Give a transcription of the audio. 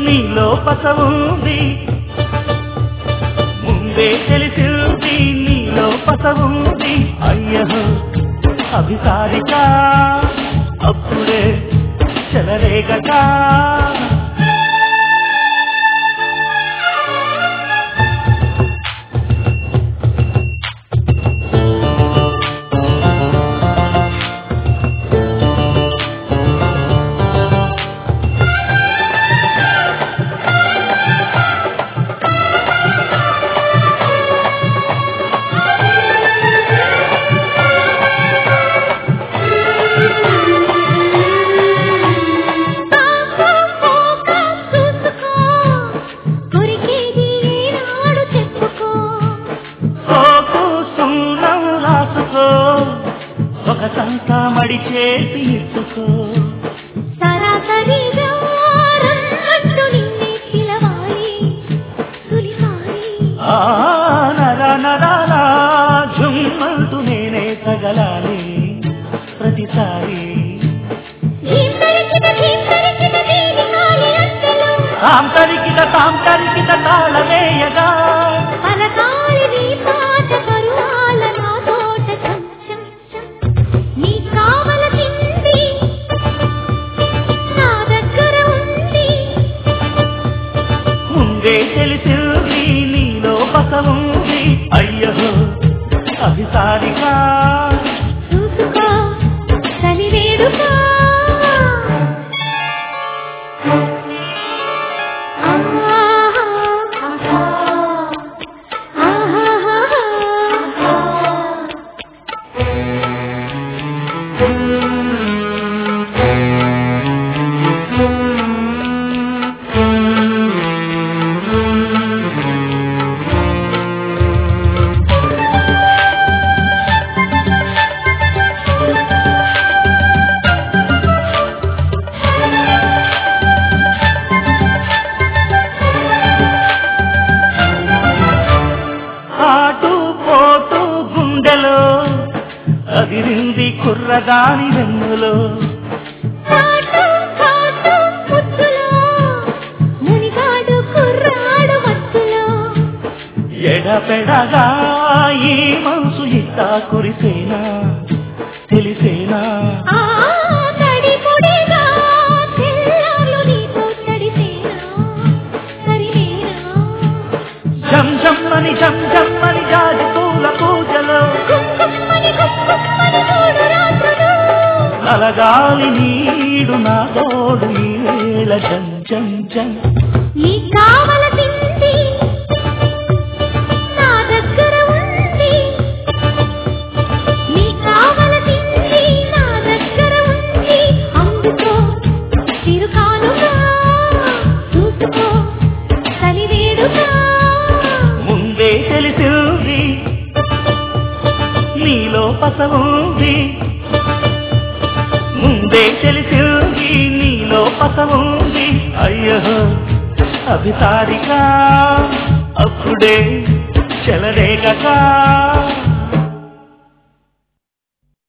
నీలో పస ఉంది ముందే తెలిసింది నీలో పస ఉంది అయ్యో అభిసారిక అప్పుడే చెలరేగగా చూసుకో కొరికేది ఏనాడు చెప్పుకో సోకు సున్నం రాసుకో ఒక సంత మడి చేసి ఇచ్చుకో సరాసరి రమ్మట్టు నిన్నే పిలవాలి సులిహారి ఆ నర నరాల జుమ్మంటూ నేనే తగలాలి ప్రతిసారి భీమరికిట భీమరికిట దీని కాలి అంతలో తాంతరికిట తాంతరికిట తాళవేయగా పలకాలి నీ పాట పరువాల నా తోట చం చం చం. నీ కావలసింది నా దగ్గర ఉంది ముందే తెలిసింది నీలో పస ఉంది అయ్యో అభిసారిగా చూసుకో చలి వేడుక ఆటు పోటు గుండెలో అదిరింది కుర్రగాని వెన్నులో చాటు చాటు ముద్దులో మునిగాడు కుర్రాడు మత్తులో ఎడపెడగా ఈ మనసు ఇట్టా కురిసేనా తెలిసేనా ఆ తడి పొడిగా తెల్లార్లు నీతో తడిసేనా సరివేనా జం జమ్మని జం జమ్మని జాజి పూల పూజలో కుక్కుమని కుక్కుమని చూడు రాత్రులు నలగాలి నీడు నా తోడు ఈ వేళ జం జం జం నీ కావలసింది నా దగ్గర ఉంది నీ కావలసింది నా దగ్గర ఉంది అందుకో చిరుకానుగా చూసుకో చలివేడుగా ముందే తెలిసింది నీలో పస ఉంది ముందే తెలిసింది నీలో పస ఉంది అయ్యో అభిసారిక అప్పుడే చెలరేగక